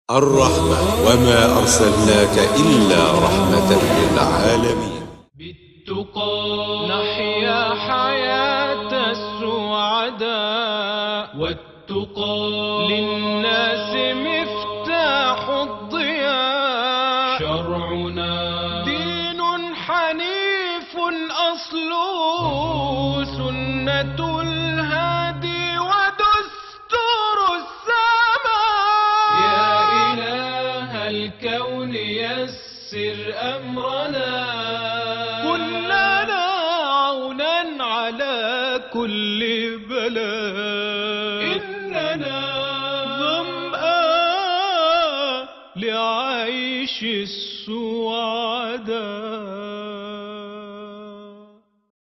الرحمة وما أرسلناك إلا رحمة للعالمين بالتقى نحيا حياة السعداء والتقى للناس مفتاح الضياء شرعنا دين حنيف أصله سنة الهادي ودستور السماء يا إله الكون يسر أمرنا كن لنا عونا على كل بلاء إننا ظمآن لعيش السعداء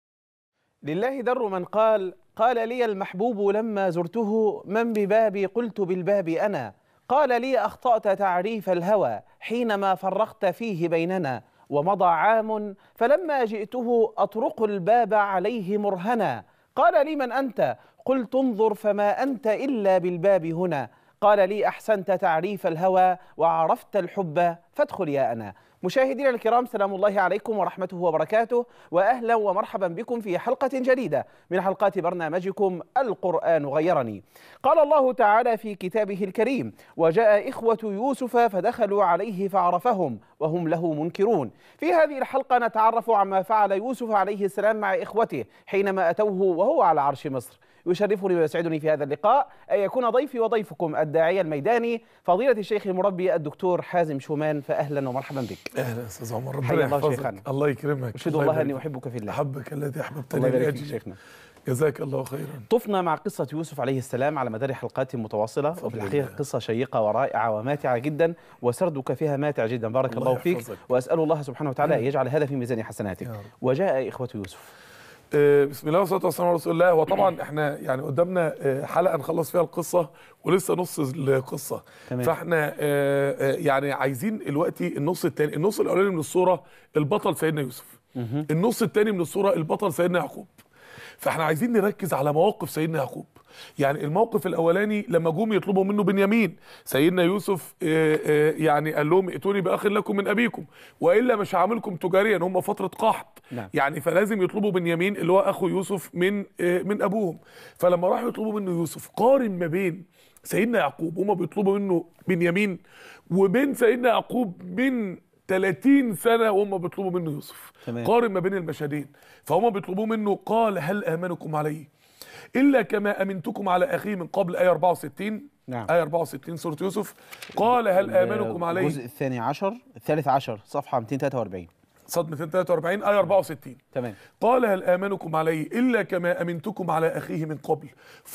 لله در من قال قال لي المحبوب لما زرته من ببابي قلت بالباب أنا قال لي أخطأت تعريف الهوى حينما فرقت فيه بيننا ومضى عام فلما جئته أطرق الباب عليه مرهنا قال لي من أنت قلت انظر فما أنت إلا بالباب هنا قال لي أحسنت تعريف الهوى وعرفت الحب فادخل يا أنا مشاهدينا الكرام سلام الله عليكم ورحمته وبركاته وأهلا ومرحبا بكم في حلقة جديدة من حلقات برنامجكم القرآن غيرني قال الله تعالى في كتابه الكريم وجاء إخوة يوسف فدخلوا عليه فعرفهم وهم له منكرون في هذه الحلقة نتعرف عما فعل يوسف عليه السلام مع إخوته حينما أتوه وهو على عرش مصر يشرفني ويسعدني في هذا اللقاء أن يكون ضيفي وضيفكم الداعية الميداني فضيلة الشيخ المربي الدكتور حازم شومان فأهلا ومرحبا بك اهلا استاذ عمر حيا ربنا الله يحفظك شيخنا. الله يكرمك أشهد الله الله أني يبارك أحبك في فيك. الله احبك الذي الله احببتني يبارك فيك لاجلي شيخنا جزاك الله خيرا طفنا مع قصة يوسف عليه السلام على مدار حلقات متواصلة وفي بفضل الحقيقة الله. قصة شيقة ورائعة وماتعة جدا وسردك فيها ماتع جدا بارك الله الله فيك يحفظك. وأسأل الله سبحانه وتعالى أن يجعل هذا في ميزان حسناتك يا رب. وجاء إخوة يوسف آه، بسم الله والصلاه والسلام على رسول الله وطبعا احنا يعني قدامنا آه، حلقه نخلص فيها القصه ولسه نص القصه تمام. فاحنا آه، آه، يعني عايزين دلوقتي النص الثاني النص الاولاني من الصوره البطل سيدنا يوسف النص الثاني من الصوره البطل سيدنا يعقوب فاحنا عايزين نركز على مواقف سيدنا يعقوب يعني الموقف الاولاني لما جم يطلبوا منه بنيامين سيدنا يوسف آه، آه، يعني قال لهم ائتوني باخ لكم من ابيكم والا مش هعملكم تجاريا هم فتره قحط نعم. يعني فلازم يطلبوا بنيامين اللي هو اخو يوسف من آه، من ابوهم فلما راحوا يطلبوا منه يوسف قارن ما بين سيدنا يعقوب هما بيطلبوا منه بنيامين وبين سيدنا يعقوب من 30 سنه وهم بيطلبوا منه يوسف تمام. قارن ما بين المشهدين فهم بيطلبوا منه قال هل امنكم عليه الا كما امنتكم على اخيه من قبل ايه 64 نعم. ايه 64 سوره يوسف قال هل امنكم عليه الجزء الثاني عشر الثالث عشر صفحة 243 صد 243 ايه 64 تمام قال هل آمنكم عليه إلا كما أمنتكم على أخيه من قبل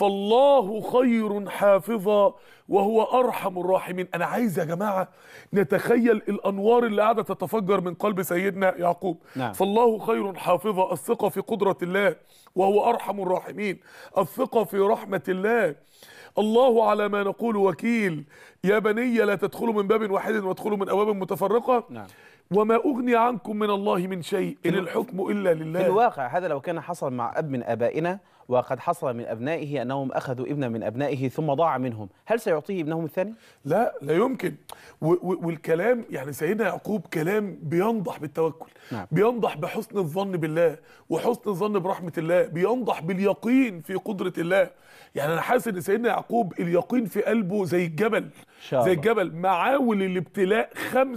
فالله خير حافظا وهو أرحم الراحمين أنا عايز يا جماعة نتخيل الأنوار اللي قاعدة تتفجر من قلب سيدنا يعقوب نعم. فالله خير حافظا الثقة في قدرة الله وهو أرحم الراحمين الثقة في رحمة الله الله على ما نقول وكيل يا بني لا تدخلوا من باب واحد وادخلوا من أبواب متفرقة نعم. وما أغني عنكم من الله من شيء إن الحكم إلا لله في الواقع هذا لو كان حصل مع أب من آبائنا وقد حصل من أبنائه أنهم أخذوا ابنا من أبنائه ثم ضاع منهم هل سيعطيه ابنهم الثاني؟ لا لا يمكن و و والكلام يعني سيدنا يعقوب كلام بينضح بالتوكل نعم. بينضح بحسن الظن بالله وحسن الظن برحمة الله بينضح باليقين في قدرة الله يعني انا حاسس ان سيدنا يعقوب اليقين في قلبه زي الجبل شاء زي الله. الجبل معاول الابتلاء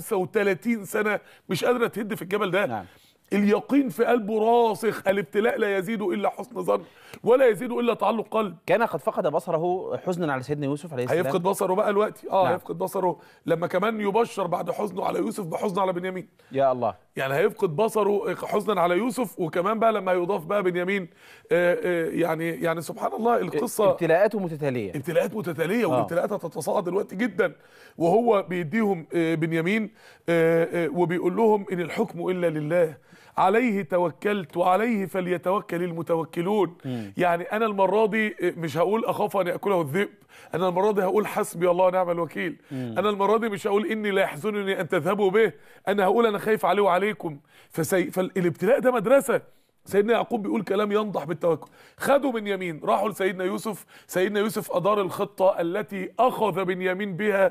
35 سنة مش قادرة تهد في الجبل ده نعم. اليقين في قلبه راسخ الابتلاء لا يزيد الا حسن ظن ولا يزيد الا تعلق قلب كان قد فقد بصره حزنا على سيدنا يوسف عليه السلام هيفقد بصره بقى دلوقتي اه نعم. هيفقد بصره لما كمان يبشر بعد حزنه على يوسف بحزن على بنيامين يا الله يعني هيفقد بصره حزنا على يوسف وكمان بقى لما يضاف بقى بنيامين آه آه يعني يعني سبحان الله القصه ابتلاءاته متتالية ابتلاءات متتاليه آه. والابتلاءات هتتصاعد دلوقتي جدا وهو بيديهم آه، بنيامين آه، آه، وبيقول لهم ان الحكم الا لله عليه توكلت وعليه فليتوكل المتوكلون يعني انا المره دي آه، مش هقول اخاف ان ياكله الذئب انا المره دي هقول حسبي الله ونعم الوكيل انا المره دي مش هقول اني لا يحزنني ان تذهبوا به انا هقول انا خايف عليه وعليكم فسي... فالابتلاء ده مدرسه سيدنا يعقوب بيقول كلام ينضح بالتوكل خدوا بنيامين راحوا لسيدنا يوسف سيدنا يوسف أدار الخطة التي أخذ بنيامين بها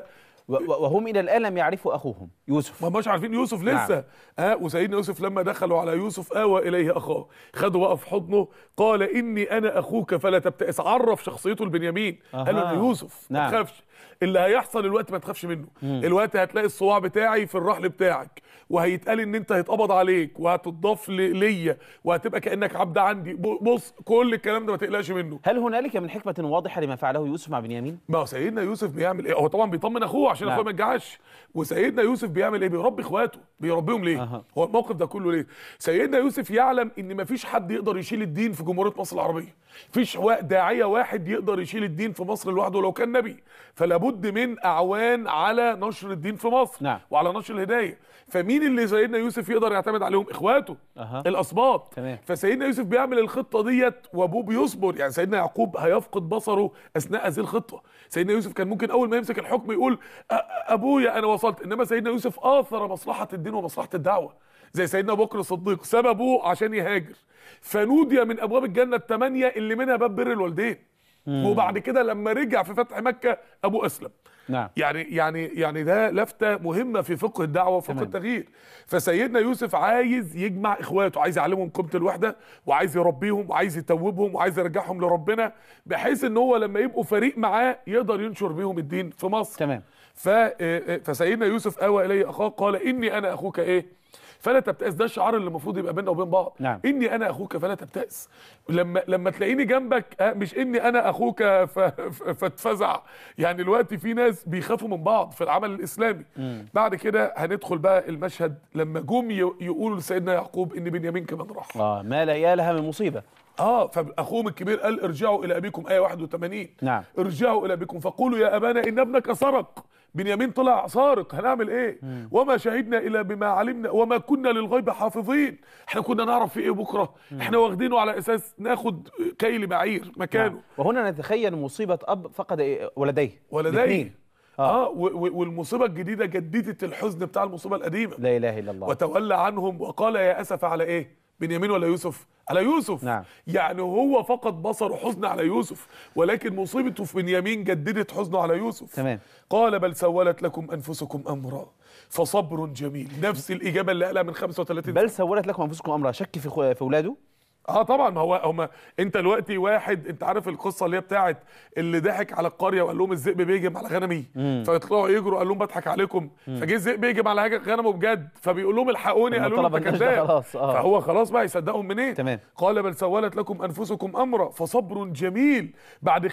و- و- وهم الى الان لم يعرفوا اخوهم يوسف ما هماش عارفين يوسف لسه اه وسيدنا يوسف لما دخلوا على يوسف اوى اليه اخاه خدوا بقى في حضنه قال اني انا اخوك فلا تبتئس عرف شخصيته لبنيامين قال له أها. انا يوسف ما نعم. تخافش اللي هيحصل الوقت ما تخافش منه الوقت هتلاقي الصواع بتاعي في الرحل بتاعك وهيتقال ان انت هيتقبض عليك وهتضاف ل- ليا وهتبقى كانك عبد عندي ب- بص كل الكلام ده ما تقلقش منه هل هنالك من حكمه واضحه لما فعله يوسف مع بنيامين ما هو سيدنا يوسف بيعمل ايه هو طبعا بيطمن اخوه عشان نعم. اخوه ما يتجعش وسيدنا يوسف بيعمل ايه بيربي اخواته بيربيهم ليه أها. هو الموقف ده كله ليه سيدنا يوسف يعلم ان ما فيش حد يقدر يشيل الدين في جمهوريه مصر العربيه فيش وا- داعيه واحد يقدر يشيل الدين في مصر لوحده لو كان نبي فلا بد من اعوان على نشر الدين في مصر نعم. وعلى نشر الهدايه فمين اللي سيدنا يوسف يقدر يعتمد عليهم اخواته أها. الاسباط تمام. فسيدنا يوسف بيعمل الخطه ديت وابوه بيصبر يعني سيدنا يعقوب هيفقد بصره اثناء هذه الخطه سيدنا يوسف كان ممكن اول ما يمسك الحكم يقول "أ- ابويا انا وصلت انما سيدنا يوسف اثر مصلحه الدين ومصلحه الدعوه زي سيدنا ابو بكر الصديق ساب ابوه عشان يهاجر فنودي من ابواب الجنه الثمانيه اللي منها باب بر الوالدين وبعد كده لما رجع في فتح مكه ابوه اسلم نعم يعني يعني يعني ده لفته مهمه في فقه الدعوه وفقه تمام. التغيير فسيدنا يوسف عايز يجمع اخواته عايز يعلمهم قيمه الوحده وعايز يربيهم وعايز يتوبهم وعايز يرجعهم لربنا بحيث ان هو لما يبقوا فريق معاه يقدر ينشر بيهم الدين في مصر تمام ف فسيدنا يوسف اوى الي اخاه قال اني انا اخوك ايه فلا تبتئس ده الشعار اللي المفروض يبقى بيننا وبين بعض نعم. اني انا اخوك فلا تبتئس لما لما تلاقيني جنبك آه، مش اني انا اخوك ف- ف- فاتفزع يعني دلوقتي في ناس بيخافوا من بعض في العمل الاسلامي بعد كده هندخل بقى المشهد لما جم ي- يقولوا لسيدنا يعقوب ان بنيامين كمان راح اه ما لا يا لها من مصيبه اه فاخوهم الكبير قال ارجعوا الى ابيكم ايه 81 نعم. ارجعوا الى ابيكم فقولوا يا ابانا ان ابنك سرق بنيامين طلع سارق هنعمل ايه وما شهدنا الا بما علمنا وما كنا للغيب حافظين احنا كنا نعرف في ايه بكره احنا واخدينه على اساس ناخد كيل بعير مكانه نعم. وهنا نتخيل مصيبه اب فقد إيه؟ ولديه ولديه الاثنين. اه, و- و- والمصيبه الجديده جددت الحزن بتاع المصيبه القديمه لا اله الا الله وتولى عنهم وقال يا اسف على ايه بنيامين ولا يوسف على يوسف نعم. يعني هو فقد بصره حزن على يوسف ولكن مصيبته في بنيامين جددت حزنه على يوسف تمام. قال بل سولت لكم انفسكم امرا فصبر جميل نفس الاجابه اللي قالها من 35 بل سولت لكم انفسكم امرا شك في خو- في اولاده اه طبعا ما هو هما انت دلوقتي واحد انت عارف القصه اللي هي بتاعت اللي ضحك على القريه وقال لهم الذئب بيهجم على غنمي فيطلعوا يجروا قال لهم بضحك عليكم فجه الذئب بيهجم على هج- غنمه بجد فبيقول لهم الحقوني لما قالوا له طلب انت النجدة كذاب خلاص، آه. فهو خلاص بقى يصدقهم منين تمام. قال بل سولت لكم انفسكم امرا فصبر جميل بعد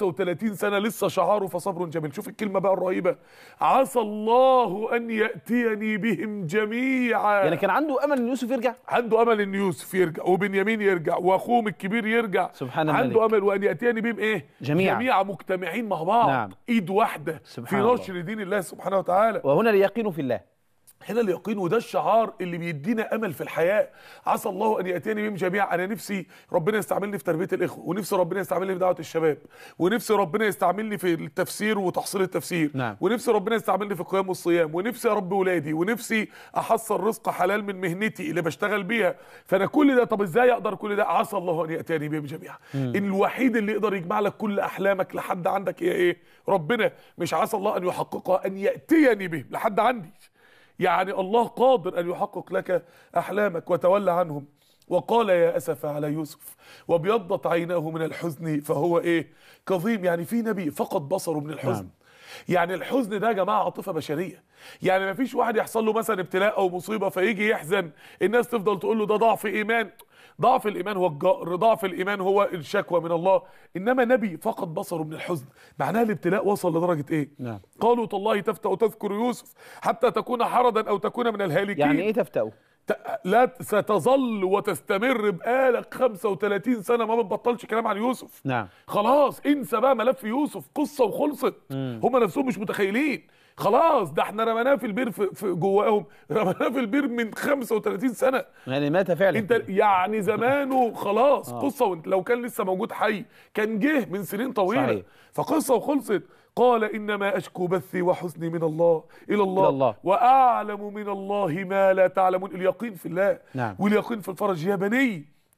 35 سنه لسه شعاره فصبر جميل شوف الكلمه بقى الرهيبه عسى الله ان ياتيني بهم جميعا يعني كان عنده امل ان يوسف يرجع عنده امل ان يوسف يرجع وبنيامين يرجع واخوهم الكبير يرجع سبحان عنده الملك. امل وان ياتيني بهم ايه جميعا. جميعا مجتمعين مع بعض نعم. ايد واحده سبحان في الله. نشر دين الله سبحانه وتعالى وهنا اليقين في الله هنا اليقين وده الشعار اللي بيدينا امل في الحياه عسى الله ان ياتيني بهم جميعا انا نفسي ربنا يستعملني في تربيه الاخوه ونفسي ربنا يستعملني في دعوه الشباب ونفسي ربنا يستعملني في التفسير وتحصيل التفسير نعم. ونفسي ربنا يستعملني في القيام والصيام ونفسي اربي ولادي ونفسي احصل رزق حلال من مهنتي اللي بشتغل بيها فانا كل ده طب ازاي اقدر كل ده عسى الله ان ياتيني بهم جميعا إن الوحيد اللي يقدر يجمع لك كل احلامك لحد عندك هي ايه ربنا مش عسى الله ان يحققها ان ياتيني بهم لحد عندي يعني الله قادر ان يحقق لك احلامك وتولى عنهم وقال يا اسف على يوسف وابيضت عيناه من الحزن فهو ايه كظيم يعني في نبي فقد بصره من الحزن نعم. يعني الحزن ده يا جماعه عاطفه بشريه يعني ما فيش واحد يحصل له مثلا ابتلاء او مصيبه فيجي يحزن الناس تفضل تقول له ده ضعف ايمان ضعف الايمان هو الجأر ضعف الايمان هو الشكوى من الله انما نبي فقد بصره من الحزن معناها الابتلاء وصل لدرجه ايه نعم. قالوا تالله تفتأ تذكر يوسف حتى تكون حردا او تكون من الهالكين يعني ايه تفتأوا ت- لا ت- ستظل وتستمر بقالك 35 سنه ما بتبطلش كلام عن يوسف نعم. خلاص انسى بقى ملف يوسف قصه وخلصت هم نفسهم مش متخيلين خلاص ده احنا رميناه في البير في, في جواهم رميناه في البير من 35 سنه يعني مات فعلا انت يعني زمانه خلاص قصه وانت لو كان لسه موجود حي كان جه من سنين طويله صحيح. فقصه وخلصت قال انما اشكو بثي وحزني من الله الى الله, إلى الله. واعلم من الله ما لا تعلمون اليقين في الله نعم. واليقين في الفرج يا بني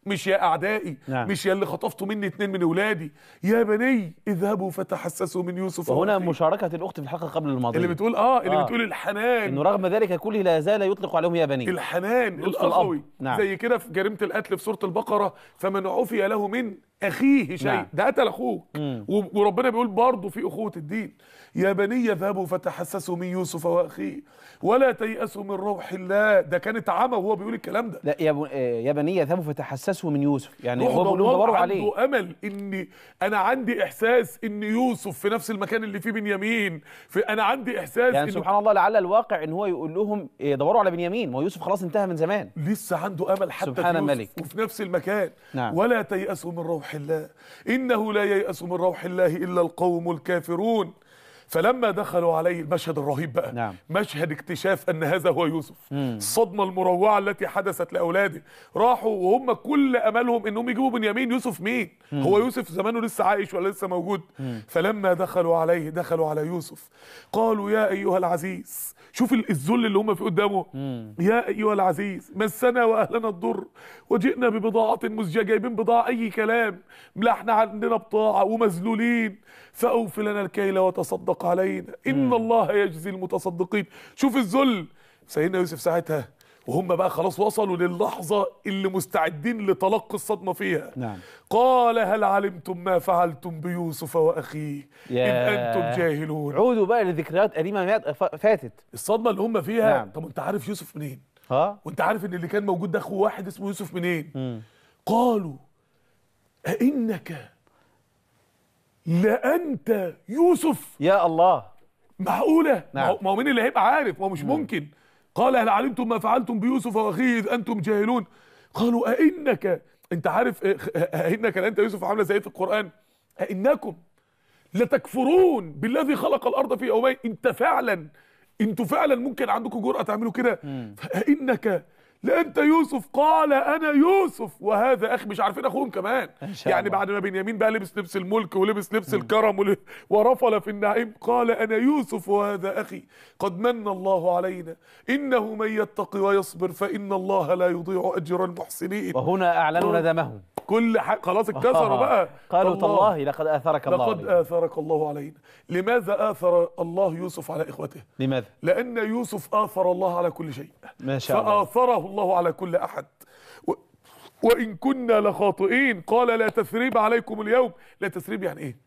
مش يا اعدائي نعم. مش يا اللي خطفتوا مني اتنين من اولادي يا بني اذهبوا فتحسسوا من يوسف وهنا وأخيه. مشاركه الاخت في الحلقه قبل الماضيه اللي بتقول اه اللي آه. بتقول الحنان انه رغم ذلك كله لا زال يطلق عليهم يا بني الحنان لطف الاخوي الأب. نعم. زي كده في جريمه القتل في سوره البقره فمن عفي له من اخيه شيء نعم. ده قتل اخوك و- وربنا بيقول برضه في اخوه الدين يا بني اذهبوا فتحسسوا من يوسف واخيه ولا تيأسوا من روح الله ده كانت عمى وهو بيقول الكلام ده لا يا, ب... آه، يا بني يذهبوا فتحسسوا من يوسف يعني روحوا هو بيقول لهم دوروا دوروا عنده عليه امل ان انا عندي احساس ان يوسف في نفس المكان اللي فيه بنيامين في انا عندي احساس يعني إن سبحان الله لعل الواقع ان هو يقول لهم إيه، دوروا على بنيامين ما هو يوسف خلاص انتهى من زمان لسه عنده امل حتى سبحان في يوسف الملك. وفي نفس المكان نعم. ولا تيأسوا من روح الله انه لا ييأس من روح الله الا القوم الكافرون فلما دخلوا عليه المشهد الرهيب بقى نعم. مشهد اكتشاف ان هذا هو يوسف الصدمه المروعه التي حدثت لاولاده راحوا وهم كل املهم انهم يجيبوا بنيامين يوسف مين هو يوسف زمانه لسه عايش ولا لسه موجود فلما دخلوا عليه دخلوا على يوسف قالوا يا ايها العزيز شوف ال- الذل اللي هم في قدامه يا ايها العزيز مسنا واهلنا الضر وجئنا ببضاعه مزجه جايبين بضاعه اي كلام لا احنا عندنا بضاعه ومذلولين فاوف لنا الكيل وتصدق علينا ان الله يجزي المتصدقين شوف الذل سيدنا يوسف ساعتها وهم بقى خلاص وصلوا للحظه اللي مستعدين لتلقي الصدمه فيها نعم. قال هل علمتم ما فعلتم بيوسف واخيه اذ يا. انتم جاهلون عودوا بقى لذكريات قديمه مات- ف- فاتت الصدمه اللي هم فيها نعم. طب انت عارف يوسف منين ها وانت عارف ان اللي كان موجود ده اخو واحد اسمه يوسف منين قالوا أئنك لأنت يوسف يا الله معقولة ما نعم. هو- ما هو مين اللي هيبقى عارف ما هو مش ممكن قال هل علمتم ما فعلتم بيوسف واخيه اذ انتم جاهلون قالوا أئنك انت عارف إيه- أئنك لأنت يوسف عاملة زي إيه في القرآن أئنكم لتكفرون بالذي خلق الارض في يومين انت فعلا انتوا فعلا ممكن عندكم جرأة تعملوا كده فإنك لأنت يوسف قال أنا يوسف وهذا أخي مش عارفين أخوهم كمان إن شاء يعني الله. بعد ما بنيامين بقى لبس لبس الملك ولبس لبس الكرم ول- ورفل في النعيم قال أنا يوسف وهذا أخي قد من الله علينا إنه من يتقي ويصبر فإن الله لا يضيع أجر المحسنين وهنا اعلنوا ندمهم كل حاجة خلاص اتكسروا بقى قالوا الله. تالله لقد اثرك الله لقد علينا. آثرك الله علينا لماذا آثر الله يوسف على إخوته لماذا لأن يوسف آثر الله على كل شيء ما شاء الله فآثره الله على كل أحد و... وإن كنا لخاطئين قال لا تثريب عليكم اليوم لا تثريب يعني إيه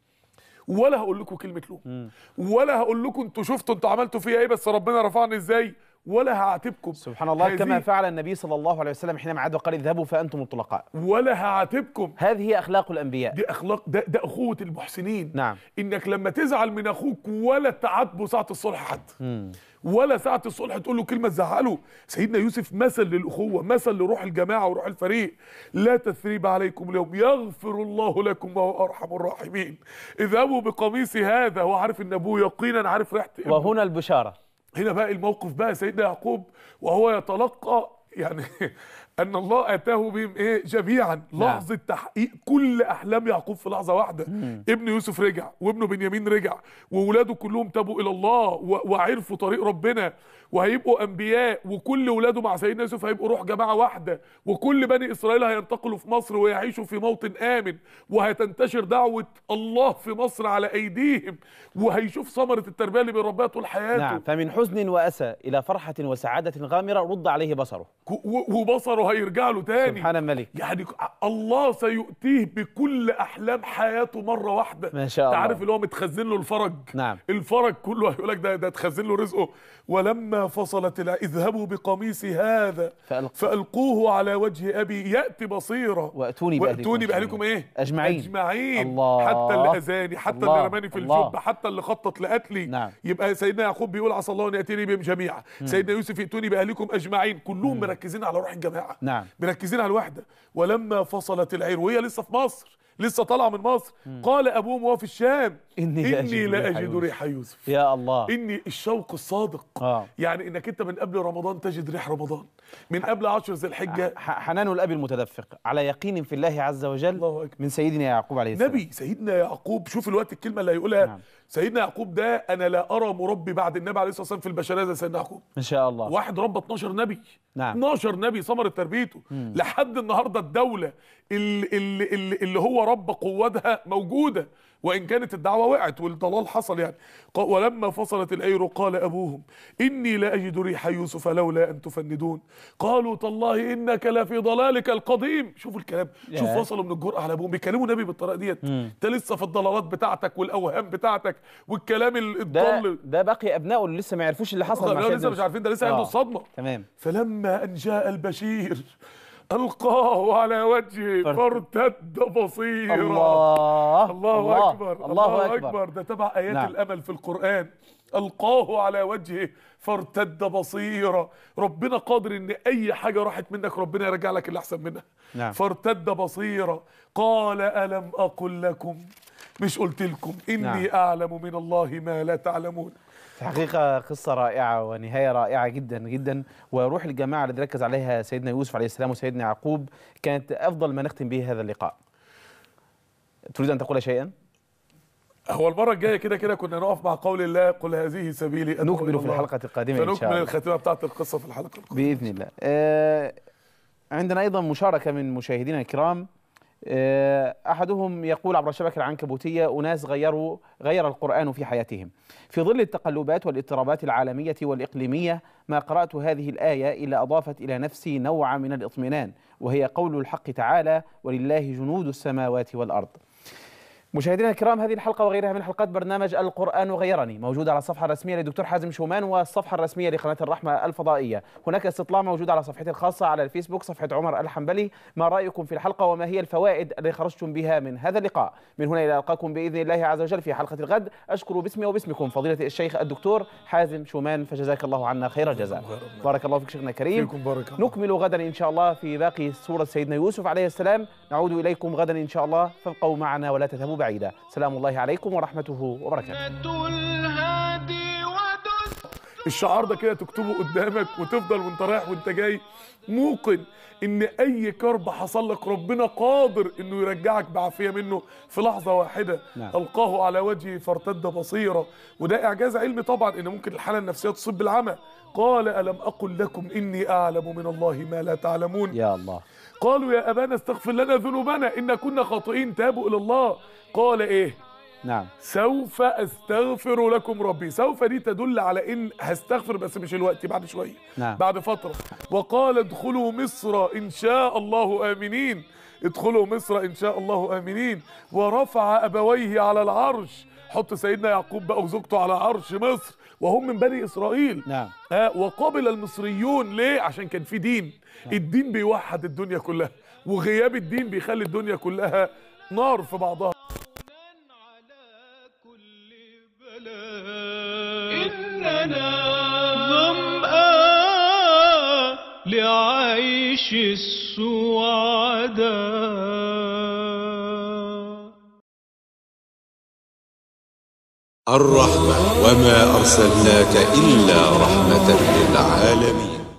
ولا هقول لكم كلمة لوم ولا هقول لكم انتوا شفتوا انتوا عملتوا فيها ايه بس ربنا رفعني ازاي ولا هعاتبكم سبحان الله هذه- كما فعل النبي صلى الله عليه وسلم حينما عاد وقال اذهبوا فانتم الطلقاء ولا هعاتبكم هذه هي اخلاق الانبياء دي اخلاق ده, ده اخوه المحسنين نعم. انك لما تزعل من اخوك ولا تعاتبه ساعه الصلح حتى ولا ساعه الصلح تقول له كلمه تزعله سيدنا يوسف مثل للاخوه مثل لروح الجماعه وروح الفريق لا تثريب عليكم اليوم يغفر الله لكم وهو ارحم الراحمين اذهبوا بقميصي هذا هو عارف ان ابوه يقينا عارف ريحه ابنه. وهنا البشاره هنا بقى الموقف بقى سيدنا يعقوب وهو يتلقى يعني ان الله اتاه بهم ايه جميعا لحظه تحقيق كل احلام يعقوب في لحظه واحده ابن يوسف رجع وابنه بنيامين رجع وولاده كلهم تابوا الى الله و- وعرفوا طريق ربنا وهيبقوا انبياء وكل ولاده مع سيدنا يوسف هيبقوا روح جماعه واحده وكل بني اسرائيل هينتقلوا في مصر ويعيشوا في موطن امن وهتنتشر دعوه الله في مصر على ايديهم وهيشوف ثمره التربيه اللي بيربيها طول حياته نعم فمن حزن واسى الى فرحه وسعاده غامره رد عليه بصره و- وبصره هيرجع له تاني سبحان الملك يعني الله سيؤتيه بكل احلام حياته مره واحده ما شاء انت الله. عارف اللي هو متخزن له الفرج نعم. الفرج كله هيقول لك ده ده اتخزن له رزقه ولما فصلت الع... اذهبوا بقميصي هذا فألق- فالقوه على وجه ابي ياتي بصيرا وأتوني بأهلكم واتوني أجمعين. باهلكم ايه أجمعين. اجمعين الله. حتى اللي اذاني حتى الله. اللي رماني في الله. الجب حتى اللي خطط لقتلي نعم. يبقى سيدنا يعقوب بيقول عسى الله ان ياتيني بهم جميعا سيدنا يوسف ائتوني باهلكم اجمعين كلهم مركزين على روح الجماعه نعم. مركزين على الوحده ولما فصلت العير وهي لسه في مصر لسه طالعه من مصر قال ابوهم وهو في الشام إني لا اني أجد لا ريح اجد يوسف. ريح يوسف يا الله اني الشوق الصادق آه. يعني انك انت من قبل رمضان تجد ريح رمضان من قبل عشر ذي الحجه ح- حنان الاب المتدفق على يقين في الله عز وجل الله أكبر. من سيدنا يعقوب عليه السلام نبي سيدنا يعقوب شوف الوقت الكلمه اللي هيقولها نعم. سيدنا يعقوب ده انا لا ارى مربي بعد النبي عليه الصلاه والسلام في البشريه زي سيدنا يعقوب ان شاء الله واحد ربى 12 نبي نعم. 12 نبي ثمرة تربيته لحد النهارده الدوله اللي, اللي, اللي, اللي هو رب قوتها موجوده وان كانت الدعوه وقعت والضلال حصل يعني ق- ولما فصلت الاير قال ابوهم اني لا اجد ريح يوسف لولا ان تفندون قالوا تالله انك لفي ضلالك القديم شوفوا الكلام شوف ياه. وصلوا من الجرأه على ابوهم بيكلموا نبي بالطريقه ديت انت لسه في الضلالات بتاعتك والاوهام بتاعتك والكلام ال- ده الضال ده باقي ابنائه اللي لسه ما يعرفوش اللي حصل مع لسه سيدنا مش عارفين ده لسه آه. عنده الصدمه تمام فلما أن جاء البشير ألقاه على وجهه فارت- فارتد بصيرا الله الله, أكبر الله اكبر, ده تبع آيات نعم. الأمل في القرآن ألقاه على وجهه فارتد بصيرا ربنا قادر ان اي حاجه راحت منك ربنا يرجع لك اللي احسن منها نعم. فارتد بصيرا قال الم اقل لكم مش قلت لكم اني نعم. اعلم من الله ما لا تعلمون في الحقيقة قصة رائعة ونهاية رائعة جدا جدا وروح الجماعة التي ركز عليها سيدنا يوسف عليه السلام وسيدنا يعقوب كانت أفضل ما نختم به هذا اللقاء تريد أن تقول شيئا؟ هو المره الجايه كده كده كنا نقف مع قول الله قل هذه سبيلي أدعو نكمل إلى في الله. الحلقة القادمة إن شاء فنكمل الله الخاتمه بتاعت القصه في الحلقه القادمه بإذن الله آه عندنا أيضا مشاركة من مشاهدينا الكرام آه أحدهم يقول عبر الشبكة العنكبوتية أناس غيروا غير القرآن في حياتهم في ظل التقلبات والاضطرابات العالمية والإقليمية ما قرأت هذه الآية إلا أضافت إلى نفسي نوعا من الاطمئنان وهي قول الحق تعالى ولله جنود السماوات والأرض مشاهدينا الكرام هذه الحلقة وغيرها من حلقات برنامج القرآن غيرني موجودة على الصفحة الرسمية للدكتور حازم شومان والصفحة الرسمية لقناة الرحمة الفضائية هناك استطلاع موجود على صفحتي الخاصة على الفيسبوك صفحة عمر الحنبلي ما رأيكم في الحلقة وما هي الفوائد التي خرجتم بها من هذا اللقاء من هنا إلى ألقاكم بإذن الله عز وجل في حلقة الغد أشكر باسمي وباسمكم فضيلة الشيخ الدكتور حازم شومان فجزاك الله عنا خير الجزاء بارك الله فيك شيخنا الكريم فيكم بارك الله نكمل غدا إن شاء الله في باقي سورة سيدنا يوسف عليه السلام نعود إليكم غدا إن شاء الله فابقوا معنا ولا تذهبوا بعيدا سلام الله عليكم ورحمته وبركاته الهادي ودس الشعار ده كده تكتبه قدامك وتفضل وانت رايح وانت جاي موقن ان اي كرب حصل لك ربنا قادر انه يرجعك بعافيه منه في لحظه واحده نعم. القاه على وجهه فارتد بصيرا وده اعجاز علمي طبعا ان ممكن الحاله النفسيه تصيب بالعمى قال الم اقل لكم اني اعلم من الله ما لا تعلمون يا الله قالوا يا ابانا استغفر لنا ذنوبنا ان كنا خاطئين تابوا الى الله قال ايه نعم سوف استغفر لكم ربي سوف دي تدل على ان هستغفر بس مش الوقت بعد شويه نعم. بعد فتره وقال ادخلوا مصر ان شاء الله امنين ادخلوا مصر ان شاء الله امنين ورفع ابويه على العرش حط سيدنا يعقوب بقى وزوجته على عرش مصر وهم من بني اسرائيل نعم ها وقبل المصريون ليه عشان كان في دين الدين بيوحد الدنيا كلها وغياب الدين بيخلي الدنيا كلها نار في بعضها على كل بلاء إننا ظمآن لعيش السعداء الرحمة وما أرسلناك إلا رحمة للعالمين